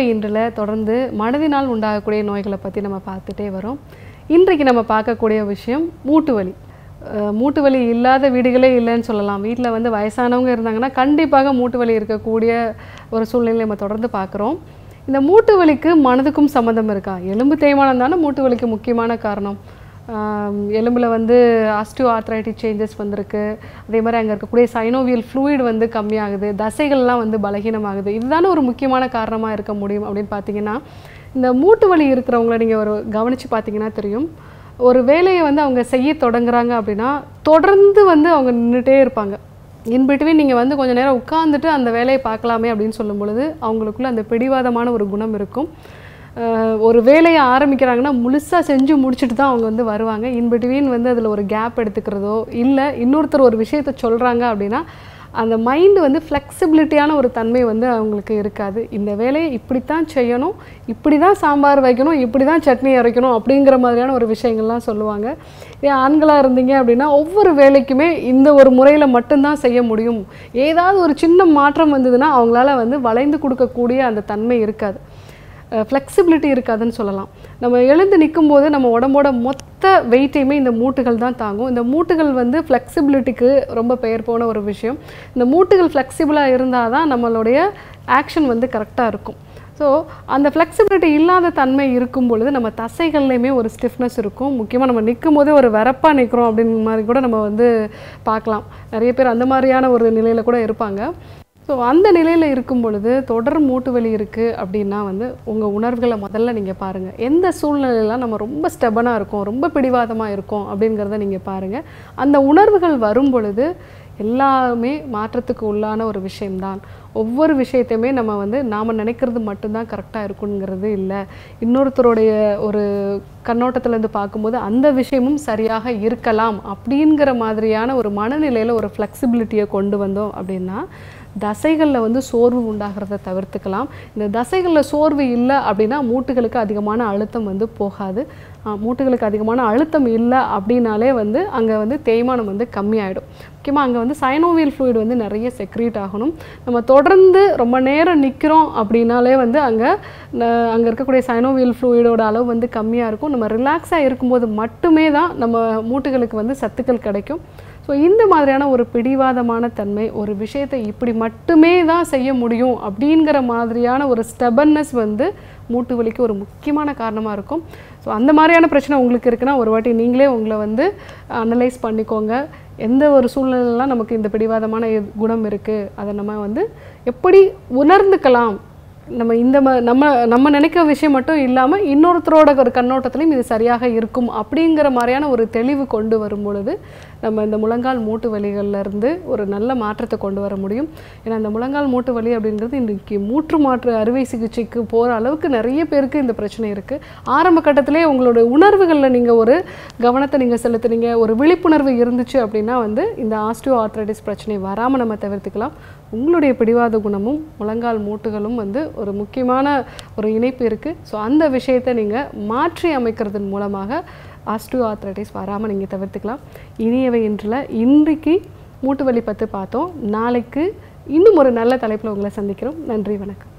இன்றில் தொடர்ந்து மனதினால் உண்டாகக்கூடிய நோய்களை பற்றி நம்ம பார்த்துட்டே வரோம் இன்றைக்கு நம்ம பார்க்கக்கூடிய விஷயம் மூட்டு வலி அஹ் மூட்டு வலி இல்லாத வீடுகளே இல்லைன்னு சொல்லலாம் வீட்டில் வந்து வயசானவங்க இருந்தாங்கன்னா கண்டிப்பாக மூட்டு வலி இருக்கக்கூடிய ஒரு சூழ்நிலை நம்ம தொடர்ந்து பார்க்குறோம் இந்த மூட்டு வலிக்கு மனதுக்கும் சம்மந்தம் இருக்கா எலும்பு தேய்மானம் தானே மூட்டு வலிக்கு முக்கியமான காரணம் ஆம், எலும்புல வந்து ஆஸ்டியோ ஆர்த்ரைட்டிஸ் சேஞ்சஸ் வந்திருக்கு அதே மாதிரி அங்கே இருக்கக்கூடிய சைனோவியல் ஃப்ளூயிட் வந்து கம்மியாகுது தசைகள்லாம் வந்து பலகீனமாகுது இதுதானே ஒரு முக்கியமான காரணமாக இருக்க முடியும் அப்படின்னு பார்த்தீங்கன்னா இந்த மூட்டு வலி இருக்கிறவங்கள நீங்கள் ஒரு கவனித்து பார்த்தீங்கன்னா தெரியும் ஒரு வேலையை வந்து அவங்க செய்ய தொடங்குறாங்க அப்படின்னா தொடர்ந்து வந்து அவங்க நின்றுட்டே இருப்பாங்க இன் பிட்வீன் நீங்கள் வந்து கொஞ்சம் நேரம் உட்காந்துட்டு அந்த வேலையை பார்க்கலாமே அப்படின்னு சொல்லும் பொழுது அவங்களுக்குள்ள அந்த பிடிவாதமான ஒரு குணம் இருக்கும் அஹ் ஒரு வேலையை ஆரம்பிக்கிறாங்கன்னா முழுசாக செஞ்சு முடிச்சுட்டு தான் அவங்க வந்து வருவாங்க இன் பிட்வீன் வந்து அதில் ஒரு கேப் எடுத்துக்கிறதோ இல்லை இன்னொருத்தர் ஒரு விஷயத்த சொல்கிறாங்க அப்படின்னா அந்த மைண்டு வந்து ஃப்ளெக்சிபிலிட்டியான ஒரு தன்மை வந்து அவங்களுக்கு இருக்காது இந்த வேலையை இப்படித்தான் செய்யணும் இப்படி தான் சாம்பார் வைக்கணும் இப்படி தான் சட்னி அரைக்கணும் அப்படிங்கிற மாதிரியான ஒரு விஷயங்கள்லாம் சொல்லுவாங்க இதே ஆண்களாக இருந்தீங்க அப்படின்னா ஒவ்வொரு வேலைக்குமே இந்த ஒரு முறையில் மட்டும்தான் செய்ய முடியும் ஏதாவது ஒரு சின்ன மாற்றம் வந்ததுன்னா அவங்களால வந்து வளைந்து கொடுக்கக்கூடிய அந்த தன்மை இருக்காது ஃப்ளெக்சிபிலிட்டி இருக்காதுன்னு சொல்லலாம் நம்ம எழுந்து நிற்கும்போது நம்ம உடம்போட மொத்த வெயிட்டையுமே இந்த மூட்டுகள் தான் தாங்கும் இந்த மூட்டுகள் வந்து ஃப்ளெக்சிபிலிட்டிக்கு ரொம்ப பெயர் போன ஒரு விஷயம் இந்த மூட்டுகள் ஃப்ளெக்சிபிளாக இருந்தால் தான் நம்மளுடைய ஆக்ஷன் வந்து கரெக்டாக இருக்கும் ஸோ அந்த ஃப்ளெக்சிபிலிட்டி இல்லாத தன்மை இருக்கும் பொழுது நம்ம தசைகள்லையுமே ஒரு ஸ்டிஃப்னஸ் இருக்கும் முக்கியமாக நம்ம நிற்கும் போதே ஒரு வெறப்பாக நிற்கிறோம் அப்படின்னு மாதிரி கூட நம்ம வந்து பார்க்கலாம் நிறைய பேர் அந்த மாதிரியான ஒரு நிலையில் கூட இருப்பாங்க ஸோ அந்த நிலையில் இருக்கும் பொழுது தொடர் மூட்டு வலி இருக்குது அப்படின்னா வந்து உங்கள் உணர்வுகளை முதல்ல நீங்கள் பாருங்கள் எந்த சூழ்நிலையெல்லாம் நம்ம ரொம்ப ஸ்டெபனாக இருக்கோம் ரொம்ப பிடிவாதமாக இருக்கோம் அப்படிங்கிறத நீங்கள் பாருங்கள் அந்த உணர்வுகள் வரும் பொழுது எல்லாமே மாற்றத்துக்கு உள்ளான ஒரு விஷயம்தான் ஒவ்வொரு விஷயத்தையுமே நம்ம வந்து நாம் நினைக்கிறது மட்டும்தான் கரெக்டாக இருக்குங்கிறது இல்லை இன்னொருத்தருடைய ஒரு கண்ணோட்டத்திலேருந்து பார்க்கும்போது அந்த விஷயமும் சரியாக இருக்கலாம் அப்படிங்கிற மாதிரியான ஒரு மனநிலையில் ஒரு ஃப்ளெக்சிபிலிட்டியை கொண்டு வந்தோம் அப்படின்னா தசைகளில் வந்து சோர்வு உண்டாகிறத தவிர்த்துக்கலாம் இந்த தசைகளில் சோர்வு இல்லை அப்படின்னா மூட்டுகளுக்கு அதிகமான அழுத்தம் வந்து போகாது ஆ, மூட்டுகளுக்கு அதிகமான அழுத்தம் இல்லை அப்படின்னாலே வந்து அங்கே வந்து தேய்மானம் வந்து கம்மியாயிடும் முக்கியமாக அங்கே வந்து சைனோவியல் ஃப்ளூயிட் வந்து நிறைய செக்ரீட் ஆகணும் நம்ம தொடர்ந்து ரொம்ப நேரம் நிற்கிறோம் அப்படின்னாலே வந்து அங்கே அங்கே இருக்கக்கூடிய சைனோவியல் ஃப்ளூயிடோட அளவு வந்து கம்மியாக இருக்கும் நம்ம ரிலாக்ஸாக இருக்கும்போது மட்டுமே தான் நம்ம மூட்டுகளுக்கு வந்து சத்துக்கள் கிடைக்கும் ஸோ இந்த மாதிரியான ஒரு பிடிவாதமான தன்மை ஒரு விஷயத்தை இப்படி மட்டுமே தான் செய்ய முடியும் அப்படிங்கிற மாதிரியான ஒரு ஸ்டெபன்னஸ் வந்து மூட்டு வலிக்கு ஒரு முக்கியமான காரணமாக இருக்கும் ஸோ அந்த மாதிரியான பிரச்சனை உங்களுக்கு இருக்குன்னா ஒரு வாட்டி நீங்களே உங்களை வந்து அனலைஸ் பண்ணிக்கோங்க எந்த ஒரு சூழ்நிலைலாம் நமக்கு இந்த பிடிவாதமான இது- குணம் இருக்குது அதை நம்ம வந்து எப்படி உணர்ந்துக்கலாம் நம்ம இந்த ம- நம்ம நம்ம நினைக்கிற விஷயம் மட்டும் இல்லாமல் இன்னொருத்தரோட ஒரு கண்ணோட்டத்திலையும் இது சரியாக இருக்கும் அப்படிங்கிற மாதிரியான ஒரு தெளிவு கொண்டு வரும் பொழுது நம்ம இந்த முழங்கால் மூட்டு வலிகள்ல இருந்து ஒரு நல்ல மாற்றத்தை கொண்டு வர முடியும் ஏன்னா இந்த முழங்கால் மூட்டு வலி அப்படிங்கிறது இன்றைக்கி மூற்று மாற்று அறுவை சிகிச்சைக்கு போகிற அளவுக்கு நிறைய பேருக்கு இந்த பிரச்சனை இருக்குது ஆரம்ப கட்டத்திலே உங்களோட உணர்வுகளில் நீங்கள் ஒரு கவனத்தை நீங்கள் செலுத்துனீங்க ஒரு விழிப்புணர்வு இருந்துச்சு அப்படின்னா வந்து இந்த ஆஸ்டியோ ஆர்த்ரைட்டிஸ் பிரச்சனை வராமல் நம்ம தவிர்த்துக்கலாம் உங்களுடைய பிடிவாத குணமும் முழங்கால் மூட்டுகளும் வந்து ஒரு முக்கியமான ஒரு இணைப்பு இருக்குது ஸோ அந்த விஷயத்தை நீங்கள் மாற்றி அமைக்கிறதன் மூலமாக ஆஸ்டியோ ஆர்த்ரைட்டிஸ் வராமல் நீங்கள் தவிர்த்துக்கலாம் இனியவை இன்றில் இன்றைக்கு மூட்டு வலி பற்றி பார்த்தோம் நாளைக்கு இன்னும் ஒரு நல்ல தலைப்பில் உங்களை சந்திக்கிறோம் நன்றி வணக்கம்